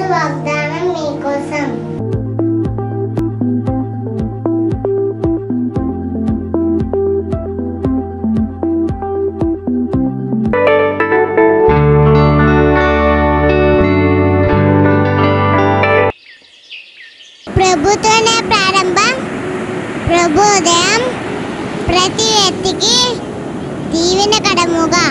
వాగ్దానం మీకోసం ప్రభుతోనే ప్రారంభం ప్రభు ఉదయం ప్రతి వ్యక్తికి దీవెనకరముగా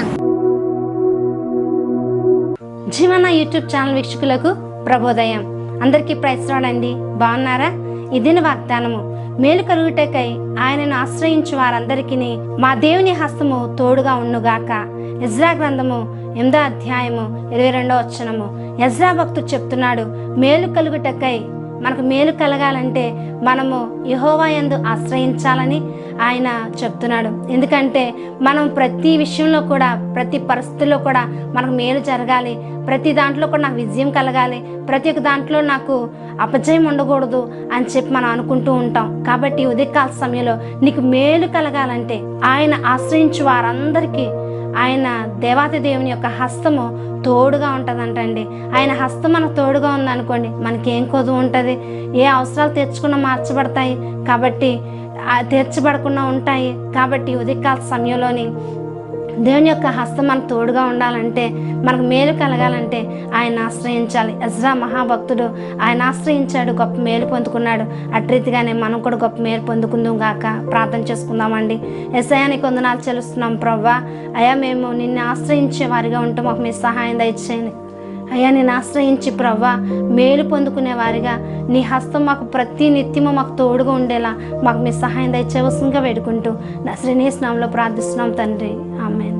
జీవన యూట్యూబ్ ఛానల్ వీక్షకులకు ప్రభోదయం అందరికీ ప్రయత్నాలండి బాగున్నారా ఇదిన వాగ్దానము మేలు కలుగుటకై ఆయనను ఆశ్రయించు వారందరికీ మా దేవుని హస్తము తోడుగా ఉండుగాక ఎజ్రా గ్రంథము ఎనిమిదో అధ్యాయము ఇరవై రెండో వచనము ఎజ్రా భక్తుడు చెప్తున్నాడు మేలు కలుగుటకై మనకు మేలు కలగాలంటే మనము యహోవా యందు ఆశ్రయించాలని ఆయన చెప్తున్నాడు ఎందుకంటే మనం ప్రతి విషయంలో కూడా ప్రతి పరిస్థితుల్లో కూడా మనకు మేలు జరగాలి ప్రతి దాంట్లో కూడా నాకు విజయం కలగాలి ప్రతి ఒక్క దాంట్లో నాకు అపజయం ఉండకూడదు అని చెప్పి మనం అనుకుంటూ ఉంటాం కాబట్టి ఈ ఉదయకాల సమయంలో నీకు మేలు కలగాలంటే ఆయన ఆశ్రయించు వారందరికీ ఆయన దేవాతి దేవుని యొక్క హస్తము తోడుగా ఉంటుందంటండి ఆయన హస్తం మనకు తోడుగా ఉందనుకోండి మనకేం కొదువు ఉంటుంది ఏ అవసరాలు తెచ్చుకున్నా మార్చబడతాయి కాబట్టి ఆ తీర్చబడకుండా ఉంటాయి కాబట్టి ఈ ఉదయకాల సమయంలోని దేవుని యొక్క హస్తం మనకు తోడుగా ఉండాలంటే మనకు మేలు కలగాలంటే ఆయన ఆశ్రయించాలి ఎజ్రా మహాభక్తుడు ఆయన ఆశ్రయించాడు గొప్ప మేలు పొందుకున్నాడు అట్రీతిగానే మనం కూడా గొప్ప మేలు పొందుకుందాం గాక ప్రార్థన చేసుకుందామండి ఎస్ఐయానికి వందనాలు చెల్లిస్తున్నాం ప్రవ్వా అయ్యా మేము నిన్ను ఆశ్రయించే వారిగా ఉంటూ మాకు మీ సహాయం దయచేయండి అయ్యా నేను ఆశ్రయించి ప్రవ్వా మేలు పొందుకునే వారిగా నీ హస్తం మాకు ప్రతి నిత్యము మాకు తోడుగా ఉండేలా మాకు మీ సహాయం దయచేవసంగా వేడుకుంటూ నా శ్రీనేశ్ నామంలో ప్రార్థిస్తున్నాం తండ్రి ఆమెన్